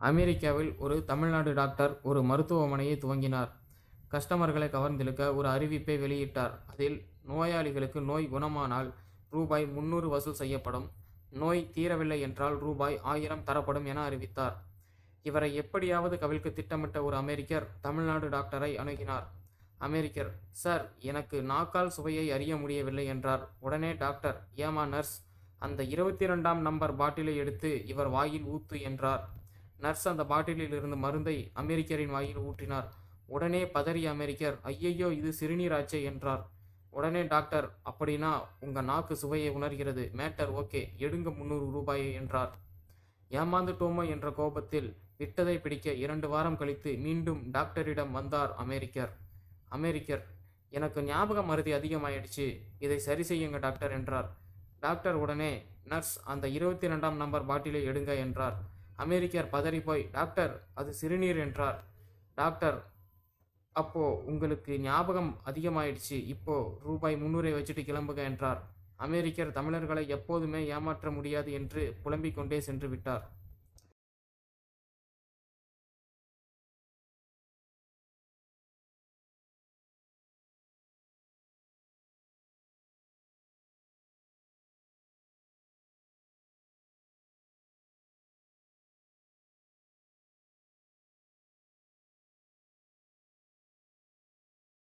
அமெரிக்காவில் ஒரு தமிழ்நாடு டாக்டர் ஒரு மருத்துவமனையை துவங்கினார் கஸ்டமர்களை கவர்ந்திழுக்க ஒரு அறிவிப்பை வெளியிட்டார் அதில் நோயாளிகளுக்கு நோய் குணமானால் ரூபாய் முன்னூறு வசூல் செய்யப்படும் நோய் தீரவில்லை என்றால் ரூபாய் ஆயிரம் தரப்படும் என அறிவித்தார் இவரை எப்படியாவது கவிழ்க்க திட்டமிட்ட ஒரு அமெரிக்கர் தமிழ்நாடு டாக்டரை அணுகினார் அமெரிக்கர் சார் எனக்கு நாக்கால் சுவையை அறிய முடியவில்லை என்றார் உடனே டாக்டர் ஏமா நர்ஸ் அந்த இருபத்தி ரெண்டாம் நம்பர் பாட்டிலை எடுத்து இவர் வாயில் ஊத்து என்றார் நர்ஸ் அந்த பாட்டிலில் இருந்து மருந்தை அமெரிக்கரின் வாயில் ஊற்றினார் உடனே பதறிய அமெரிக்கர் ஐயையோ இது சிறுநீராச்சே என்றார் உடனே டாக்டர் அப்படின்னா உங்க நாக்கு சுவையை உணர்கிறது மேட்டர் ஓகே எடுங்க முந்நூறு ரூபாயை என்றார் ஏமாந்துட்டோமோ என்ற கோபத்தில் விட்டதை பிடிக்க இரண்டு வாரம் கழித்து மீண்டும் டாக்டரிடம் வந்தார் அமெரிக்கர் அமெரிக்கர் எனக்கு ஞாபக மருதி அதிகமாயிடுச்சு இதை சரி செய்யுங்க டாக்டர் என்றார் டாக்டர் உடனே நர்ஸ் அந்த இருபத்தி ரெண்டாம் நம்பர் பாட்டிலை எடுங்க என்றார் அமெரிக்கர் பதறி போய் டாக்டர் அது சிறுநீர் என்றார் டாக்டர் அப்போ உங்களுக்கு ஞாபகம் அதிகமாயிடுச்சு இப்போ ரூபாய் முந்நூறை வச்சுட்டு கிளம்புக என்றார் அமெரிக்கர் தமிழர்களை எப்போதுமே ஏமாற்ற முடியாது என்று புலம்பிக் கொண்டே சென்று விட்டார்